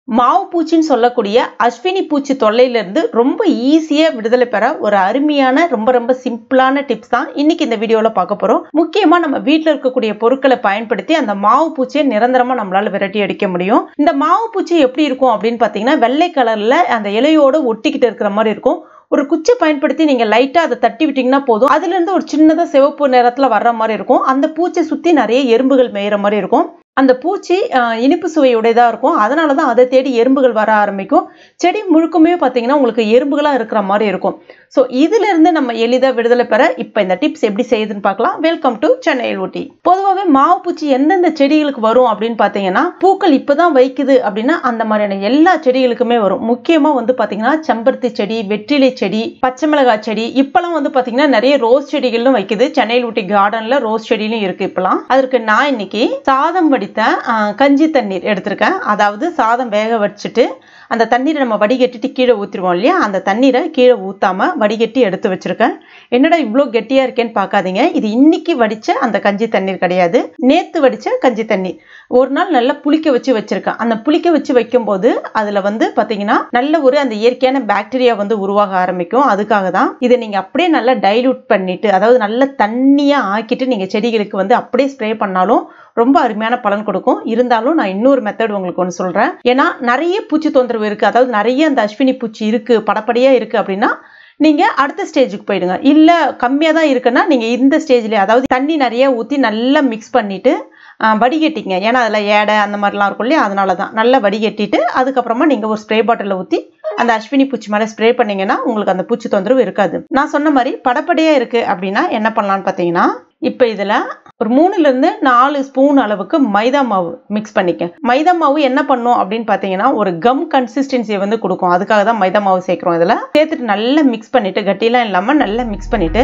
மாவு பூச்சின்னு சொல்லக்கூடிய அஸ்வினி பூச்சி தொல்லையிலிருந்து ரொம்ப ஈஸியாக விடுதலை பெற ஒரு அருமையான ரொம்ப ரொம்ப சிம்பிளான டிப்ஸ் தான் இன்னைக்கு இந்த வீடியோவில் பார்க்க போகிறோம் முக்கியமாக நம்ம வீட்டில் இருக்கக்கூடிய பொருட்களை பயன்படுத்தி அந்த மாவு பூச்சியை நிரந்தரமாக நம்மளால விரட்டி அடிக்க முடியும் இந்த மாவு பூச்சி எப்படி இருக்கும் அப்படின்னு பார்த்தீங்கன்னா வெள்ளை கலரில் அந்த இலையோட ஒட்டிக்கிட்டு இருக்கிற மாதிரி இருக்கும் ஒரு குச்சை பயன்படுத்தி நீங்க லைட்டா அதை தட்டி விட்டீங்கன்னா போதும் அதுல இருந்து ஒரு சின்னதா சிவப்பு நிறத்துல வர்ற மாதிரி இருக்கும் அந்த பூச்சை சுத்தி நிறைய எறும்புகள் மேயிற மாதிரி இருக்கும் அந்த பூச்சி அஹ், இனிப்பு சுவையுடையதா இருக்கும் அதனால தான் அதை தேடி எறும்புகள் வர ஆரம்பிக்கும் செடி முழுக்குமே பார்த்தீங்கன்னா உங்களுக்கு எறும்புகளா இருக்கிற மாதிரி இருக்கும் ஸோ இதுல இருந்து நம்ம எளிதாக விடுதலை பெற இப்போ இந்த டிப்ஸ் எப்படி செய்யுதுன்னு பார்க்கலாம் வெல்கம் டு சென்னை ஊட்டி பொதுவாகவே மாவு பூச்சி எந்தெந்த செடிகளுக்கு வரும் அப்படின்னு பார்த்தீங்கன்னா பூக்கள் இப்பதான் வைக்குது அப்படின்னா அந்த மாதிரியான எல்லா செடிகளுக்குமே வரும் முக்கியமா வந்து பார்த்தீங்கன்னா செம்பருத்தி செடி வெற்றிலை செடி பச்சை மிளகாய் செடி இப்பெல்லாம் வந்து பார்த்தீங்கன்னா நிறைய ரோஸ் செடிகளும் வைக்குது சென்னை ஊட்டி கார்டன்ல ரோஸ் செடியிலும் இருக்கு இப்பெல்லாம் அதற்கு நான் இன்னைக்கு சாதம் வடித்த ஆ, கஞ்சி தண்ணீர் எடுத்திருக்கேன் அதாவது சாதம் வேக வச்சுட்டு அந்த தண்ணீரை நம்ம வடிகட்டிட்டு கீழே ஊற்றிடுவோம் இல்லையா அந்த தண்ணீரை கீழே ஊத்தாம வடிகட்டி எடுத்து வச்சிருக்கேன் என்னடா இவ்வளோ கெட்டியா இருக்கேன்னு பார்க்காதீங்க இது இன்னைக்கு வடிச்ச அந்த கஞ்சி தண்ணீர் கிடையாது நேத்து வடிச்ச கஞ்சி தண்ணீர் ஒரு நாள் நல்லா புளிக்க வச்சு வச்சிருக்கேன் அந்த புளிக்க வச்சு வைக்கும்போது அதுல வந்து பாத்தீங்கன்னா நல்ல ஒரு அந்த இயற்கையான பாக்டீரியா வந்து உருவாக ஆரம்பிக்கும் அதுக்காக தான் இதை நீங்க அப்படியே நல்லா டைலூட் பண்ணிட்டு அதாவது நல்ல தண்ணியா ஆக்கிட்டு நீங்க செடிகளுக்கு வந்து அப்படியே ஸ்ப்ரே பண்ணாலும் ரொம்ப அருமையான பலன் கொடுக்கும் இருந்தாலும் நான் இன்னொரு மெத்தட் உங்களுக்கு ஒன்று சொல்றேன் ஏன்னா நிறைய பூச்சி தொந்தரவு இருக்கு அதாவது நிறைய அந்த அஸ்வினி பூச்சி இருக்கு படப்படியா இருக்கு அப்படின்னா நீங்க அடுத்த ஸ்டேஜுக்கு போயிடுங்க இல்ல கம்மியா தான் இருக்குன்னா நீங்க இந்த ஸ்டேஜ்லயே அதாவது தண்ணி நிறைய ஊத்தி நல்லா மிக்ஸ் பண்ணிட்டு ஆஹ், வடிகட்டிங்க ஏன்னா அதில் ஏடை அந்த மாதிரிலாம் இருக்கும் இல்லையா அதனால தான் நல்லா வடிகட்டிட்டு அதுக்கப்புறமா நீங்கள் ஒரு ஸ்ப்ரே பாட்டிலில் ஊற்றி அந்த அஸ்வினி பூச்சி மேலே ஸ்ப்ரே பண்ணீங்கன்னா உங்களுக்கு அந்த பூச்சி தொந்தரவு இருக்காது நான் சொன்ன மாதிரி படப்படியாக இருக்குது அப்படின்னா என்ன பண்ணலாம்னு பார்த்தீங்கன்னா இப்போ இதில் ஒரு மூணுலேருந்து நாலு ஸ்பூன் அளவுக்கு மைதா மாவு மிக்ஸ் பண்ணிக்க மைதா மாவு என்ன பண்ணும் அப்படின்னு பார்த்தீங்கன்னா ஒரு கம் கன்சிஸ்டன்சியை வந்து கொடுக்கும் அதுக்காக தான் மைதா மாவு சேர்க்குறோம் இதில் சேர்த்துட்டு நல்லா மிக்ஸ் பண்ணிட்டு கட்டிலாம் இல்லாமல் நல்லா மிக்ஸ் பண்ணிட்டு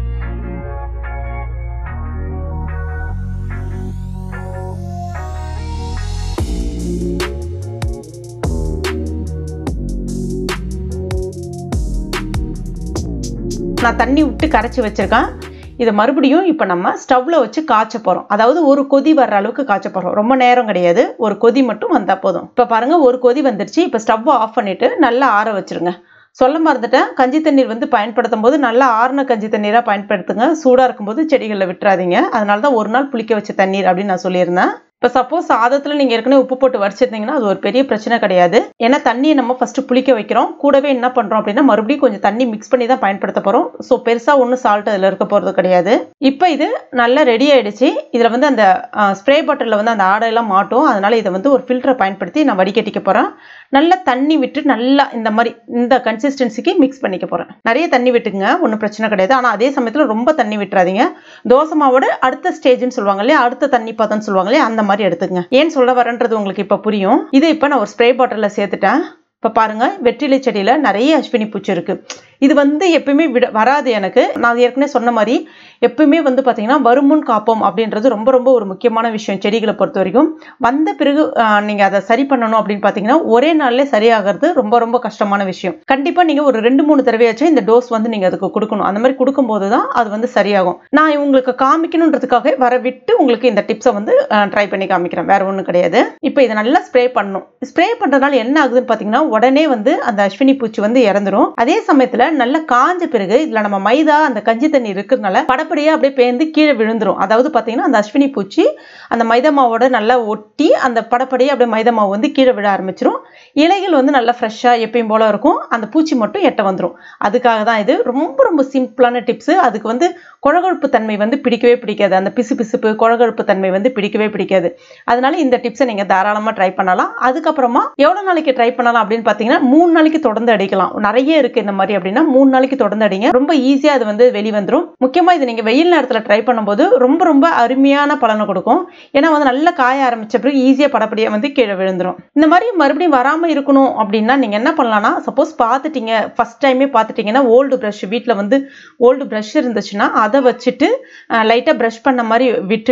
நான் தண்ணி விட்டு கரைச்சி வச்சிருக்கேன் இதை மறுபடியும் இப்போ நம்ம ஸ்டவ்ல வச்சு காய்ச்ச போகிறோம் அதாவது ஒரு கொதி வர்ற அளவுக்கு காய்ச்ச போகிறோம் ரொம்ப நேரம் கிடையாது ஒரு கொதி மட்டும் வந்தால் போதும் இப்போ பாருங்க ஒரு கொதி வந்துருச்சு இப்போ ஸ்டவ்வை ஆஃப் பண்ணிட்டு நல்லா ஆற வச்சிருங்க சொல்ல மறந்துட்டேன் கஞ்சி தண்ணீர் வந்து பயன்படுத்தும் போது நல்லா ஆறுன கஞ்சி தண்ணீராக பயன்படுத்துங்க சூடாக இருக்கும்போது செடிகளில் விட்டுறாதீங்க அதனால தான் ஒரு நாள் புளிக்க வச்ச தண்ணீர் அப்படின்னு நான் சொல்லியிருந்தேன் இப்போ சப்போஸ் சாதத்தில் நீங்கள் ஏற்கனவே உப்பு போட்டு வடிச்சிருந்தீங்கன்னா அது ஒரு பெரிய பிரச்சனை கிடையாது ஏன்னா தண்ணியை நம்ம ஃபஸ்ட்டு புளிக்க வைக்கிறோம் கூடவே என்ன பண்ணுறோம் அப்படின்னா மறுபடியும் கொஞ்சம் தண்ணி மிக்ஸ் பண்ணி தான் பயன்படுத்த போகிறோம் ஸோ பெருசாக ஒன்றும் சால்ட் அதில் இருக்க போகிறது கிடையாது இப்போ இது நல்லா ரெடி ஆயிடுச்சு இதில் வந்து அந்த ஸ்ப்ரே பாட்டிலில் வந்து அந்த ஆடையெல்லாம் மாட்டும் அதனால இதை வந்து ஒரு ஃபில்டரை பயன்படுத்தி நான் வடிகட்டிக்க போகிறேன் நல்லா தண்ணி விட்டு நல்லா இந்த மாதிரி இந்த கன்சிஸ்டன்சிக்கு மிக்ஸ் பண்ணிக்க போகிறேன் நிறைய தண்ணி விட்டுங்க ஒன்றும் பிரச்சனை கிடையாது ஆனால் அதே சமயத்தில் ரொம்ப தண்ணி விட்டுறாதீங்க தோசை மாவோட அடுத்த ஸ்டேஜ்னு சொல்லுவாங்க இல்லையா அடுத்த தண்ணி பதம்னு சொல்லுவாங்க இல்லையா அந்த மாதிரி எடுத்துக்கங்க ஏன் சொல்ல வரேன்றது உங்களுக்கு இப்போ புரியும் இதை இப்போ நான் ஒரு ஸ்ப்ரே பாட்டிலில் சேர்த்துட்டேன் இப்போ பாருங்க வெற்றிலை செடியில் நிறைய அஸ்வினி பூச்சி இருக்கு இது வந்து எப்பயுமே விட வராது எனக்கு நான் ஏற்கனவே சொன்ன மாதிரி எப்பயுமே வந்து பார்த்தீங்கன்னா வருமுன் காப்போம் அப்படின்றது ரொம்ப ரொம்ப ஒரு முக்கியமான விஷயம் செடிகளை பொறுத்த வரைக்கும் வந்த பிறகு ஆஹ், நீங்க அதை சரி பண்ணணும் அப்படின்னு பார்த்தீங்கன்னா ஒரே நாள்ல சரியாகிறது ரொம்ப ரொம்ப கஷ்டமான விஷயம் கண்டிப்பா நீங்க ஒரு ரெண்டு மூணு தடவையாச்சும் இந்த டோஸ் வந்து நீங்க அதுக்கு கொடுக்கணும் அந்த மாதிரி கொடுக்கும்போது தான் அது வந்து சரியாகும் நான் உங்களுக்கு காமிக்கணுன்றதுக்காக வர விட்டு உங்களுக்கு இந்த டிப்ஸை வந்து ட்ரை பண்ணி காமிக்கிறேன் வேற ஒன்றும் கிடையாது இப்போ இதை நல்லா ஸ்ப்ரே பண்ணணும் ஸ்ப்ரே பண்றதுனால என்ன ஆகுதுன்னு பார்த்தீங்கன்னா உடனே வந்து அந்த அஸ்வினி பூச்சி வந்து இறந்துரும் அதே சமயத்துல நல்லா காஞ்ச பிறகு இதுல நம்ம மைதா அந்த கஞ்சி தண்ணி இருக்கிறதுனால படப்படியா அப்படியே பேந்து கீழே விழுந்துரும் அதாவது பார்த்தீங்கன்னா அந்த அஸ்வினி பூச்சி அந்த மைதா மாவோட நல்லா ஒட்டி அந்த படப்படியே அப்படியே மைதா மாவு வந்து கீழே விழ ஆரம்பிச்சிரும் இலைகள் வந்து நல்லா ஃப்ரெஷ்ஷாக எப்பயும் போல இருக்கும் அந்த பூச்சி மட்டும் எட்ட வந்துடும் அதுக்காக தான் இது ரொம்ப ரொம்ப சிம்பிளான டிப்ஸு அதுக்கு வந்து குழகொழுப்பு தன்மை வந்து பிடிக்கவே பிடிக்காது அந்த பிசு பிசுப்பு குழகொழுப்பு தன்மை வந்து பிடிக்கவே பிடிக்காது அதனால இந்த டிப்ஸை நீங்கள் தாராளமாக ட்ரை பண்ணலாம் அதுக்கப்புறமா எவ்வளோ நாளைக்கு ட்ரை பண்ணலாம் அப்படின்னு பார்த்தீங்கன்னா மூணு நாளைக்கு தொடர்ந்து அடிக்கலாம் நிறைய இருக்கு இந்த மாதிரி அப்படின்னா மூணு நாளைக்கு தொடர்ந்து அடிங்க ரொம்ப ஈஸியாக அது வந்து வெளிவந்துடும் முக்கியமாக இது நீங்கள் வெயில் நேரத்தில் ட்ரை பண்ணும்போது ரொம்ப ரொம்ப அருமையான பலனை கொடுக்கும் ஏன்னா வந்து நல்லா காய ஆரம்பிச்ச பிறகு ஈஸியாக படப்படியாக வந்து கீழே விழுந்துரும் இந்த மாதிரி மறுபடியும் வராமல் இருக்கணும் அப்படின்னா நீங்கள் என்ன பண்ணலாம்னா சப்போஸ் பார்த்துட்டீங்க ஃபர்ஸ்ட் டைமே பார்த்துட்டீங்கன்னா ஓல்டு ப்ரஷ் வீட்டில் வந்து ஓல்டு ப்ரஷ் இருந்துச்சுன்னா அதை வச்சுட்டு லைட்டாக ப்ரஷ் பண்ண மாதிரி விட்டுட்டு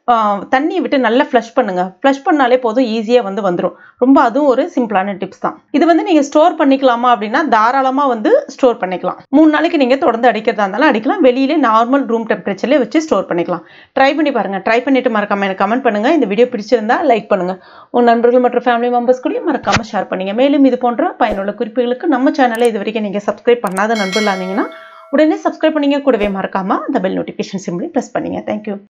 தண்ணியை விட்டு நல்லா ஃப்ளஷ் பண்ணுங்க ஃப்ளஷ் பண்ணாலே போதும் ஈஸியாக வந்து வந்துடும் ரொம்ப அதுவும் ஒரு சிம்பிளான டிப்ஸ் தான் இது வந்து நீங்கள் ஸ்டோர் பண்ணிக்கலாமா அப்படின்னா தாராளமாக வந்து ஸ்டோர் பண்ணிக்கலாம் மூணு நாளைக்கு நீங்கள் தொடர்ந்து அடிக்கிறதா இருந்தாலும் அடிக்கலாம் வெளியிலே நார்மல் ரூம் டெம்பரேச்சர்லேயே வச்சு ஸ்டோர் பண்ணிக்கலாம் ட்ரை பண்ணி பாருங்கள் ட்ரை பண்ணிட்டு மறக்காம எனக்கு கமெண்ட் பண்ணுங்கள் இந்த வீடியோ பிடிச்சிருந்தா லைக் பண்ணுங்கள் உங்கள் நண்பர்கள் மற்றும் ஃபேமிலி மெம்பர்ஸ் கூட மறக்காமல் ஷேர் பண்ணுங்க மேலும் இது போன்ற பயனுள்ள குறிப்புகளுக்கு நம்ம சேனலை இது வரைக்கும் நீங்கள் சப்ஸ்கிரைப் பண்ணாத நண்பர்களாக இருந்தீங்கன்னா உடனே சப்ஸ்கிரைப் பண்ணிங்க கூடவே மறக்காமல் அந்த பெல் நோட்டிஃபிகேஷன் சிம்பிளி ப்ரெஸ் பண்ணுங்க தேங்க்யூ